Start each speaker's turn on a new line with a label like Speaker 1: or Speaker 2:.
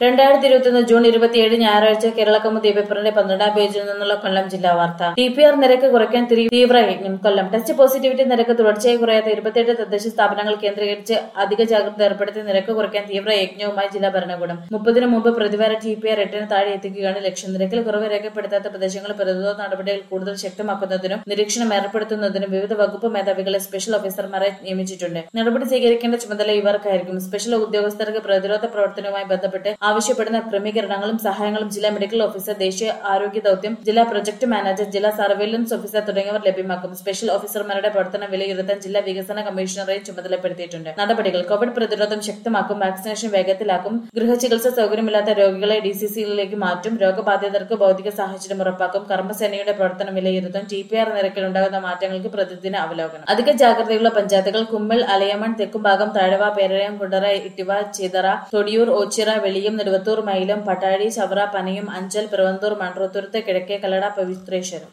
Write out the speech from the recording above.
Speaker 1: രണ്ടായിരത്തി ഇരുപത്തിയൊന്ന് ജൂൺ ഇരുപത്തിയേഴ് ഞായറാഴ്ച കേരളക്കൗമുദി പേപ്പറിന്റെ പന്ത്രണ്ടാം പേജിൽ നിന്നുള്ള കൊല്ലം ജില്ലാ വാർത്ത ടി പി ആർ നിരക്ക് കുറയ്ക്കാൻ തിരി- തീവ്ര യജ്ഞം കൊല്ലം ടെസ്റ്റ് പോസിറ്റിവിറ്റി നിരക്ക് തുടർച്ചയായി കുറയാത്ത ഇരുപത്തിയെട്ട് തദ്ദേശ സ്ഥാപനങ്ങൾ കേന്ദ്രീകരിച്ച് അധിക ജാഗ്രത ഏർപ്പെടുത്തി നിരക്ക് കുറയ്ക്കാൻ തീവ്ര യജ്ഞവുമായി ജില്ലാ ഭരണകൂടം മുപ്പതിനു മുമ്പ് പ്രതിവാര ടി പി ആർ എട്ടിന് താഴെ എത്തിക്കുകയാണ് ലക്ഷ്യം നിരക്കിൽ കുറവ് രേഖപ്പെടുത്താത്ത പ്രദേശങ്ങളിൽ പ്രതിരോധ നടപടികൾ കൂടുതൽ ശക്തമാക്കുന്നതിനും നിരീക്ഷണം ഏർപ്പെടുത്തുന്നതിനും വിവിധ വകുപ്പ് മേധാവികളെ സ്പെഷ്യൽ ഓഫീസർമാരെ നിയമിച്ചിട്ടുണ്ട് നടപടി സ്വീകരിക്കേണ്ട ചുമതല ഇവർക്കായിരിക്കും സ്പെഷ്യൽ ഉദ്യോഗസ്ഥർക്ക് പ്രതിരോധ പ്രവർത്തനവുമായി ബന്ധപ്പെട്ട് ആവശ്യപ്പെടുന്ന ക്രമീകരണങ്ങളും സഹായങ്ങളും ജില്ലാ മെഡിക്കൽ ഓഫീസർ ദേശീയ ആരോഗ്യ ദൌത്യം ജില്ലാ പ്രൊജക്ട് മാനേജർ ജില്ലാ സർവൈലൻസ് ഓഫീസർ തുടങ്ങിയവർ ലഭ്യമാക്കും സ്പെഷ്യൽ ഓഫീസർമാരുടെ പ്രവർത്തനം വിലയിരുത്താൻ ജില്ലാ വികസന കമ്മീഷണറെയും ചുമതലപ്പെടുത്തിയിട്ടുണ്ട് നടപടികൾ കോവിഡ് പ്രതിരോധം ശക്തമാക്കും വാക്സിനേഷൻ വേഗത്തിലാക്കും ഗൃഹചികിത്സ സൗകര്യമില്ലാത്ത രോഗികളെ ഡി സി സിയിലേക്ക് മാറ്റും രോഗബാധിതർക്ക് ഭൗതിക സാഹചര്യം ഉറപ്പാക്കും കർമ്മസേനയുടെ പ്രവർത്തനം വിലയിരുത്തും ടി പി ആർ നിരക്കിൽ ഉണ്ടാകുന്ന മാറ്റങ്ങൾക്ക് പ്രതിദിന അവലോകനം അധിക ജാഗ്രതയുള്ള പഞ്ചായത്തുകൾ കുമ്മിൾ അലയമൺ തെക്കുംഭാഗം താഴവ പേരയം കുണ്ടറ ഇട്ടിവ ചിതറ തൊടിയൂർ ഓച്ചിറ വെളിയം നെടുവത്തൂർ മൈലം പട്ടാഴി ചവറ പനയും അഞ്ചൽ പിറവന്തൂർ മൺട്രോത്തുരുത്ത് കിഴക്കേ കല്ലട പവിത്രേശ്വരം